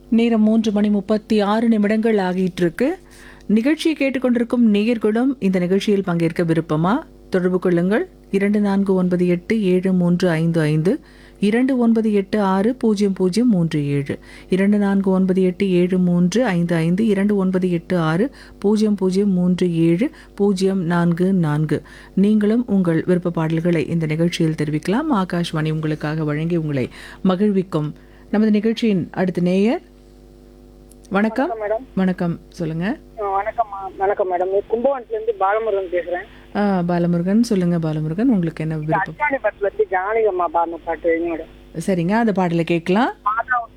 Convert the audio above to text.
நேரம் மூன்று மணி முப்பத்தி ஆறு நிமிடங்கள் ஆகிட்டு இருக்கு நிகழ்ச்சியை கேட்டுக்கொண்டிருக்கும் நேயர்களும் இந்த நிகழ்ச்சியில் பங்கேற்க விருப்பமா தொடர்பு கொள்ளுங்கள் இரண்டு நான்கு ஒன்பது எட்டு ஏழு மூன்று ஐந்து ஐந்து இரண்டு ஒன்பது எட்டு ஆறு பூஜ்ஜியம் பூஜ்ஜியம் மூன்று ஏழு இரண்டு நான்கு ஒன்பது எட்டு ஏழு மூன்று ஐந்து ஐந்து இரண்டு ஒன்பது எட்டு ஆறு பூஜ்ஜியம் பூஜ்ஜியம் மூன்று ஏழு பூஜ்ஜியம் நான்கு நான்கு நீங்களும் உங்கள் விருப்ப பாடல்களை இந்த நிகழ்ச்சியில் தெரிவிக்கலாம் ஆகாஷ்வாணி உங்களுக்காக வழங்கி உங்களை மகிழ்விக்கும் நமது நிகழ்ச்சியின் அடுத்த நேயர் வணக்கம் மேடம் வணக்கம் சொல்லுங்க ஆ, வணக்கம் மா- வணக்கம் மேடம் கும்பகோணத்துல இருந்து பாலமுருகன் பேசுறேன் ஆ, பாலமுருகன் சொல்லுங்க பாலமுருகன் உங்களுக்கு என்ன விருப்பம் அச்சாணி படத்துல இருந்து ஜானகி அம்மா பாடின பாட்டு வைங்க மேடம் சரிங்க அந்த பாடலை கேட்கலாம் மாதா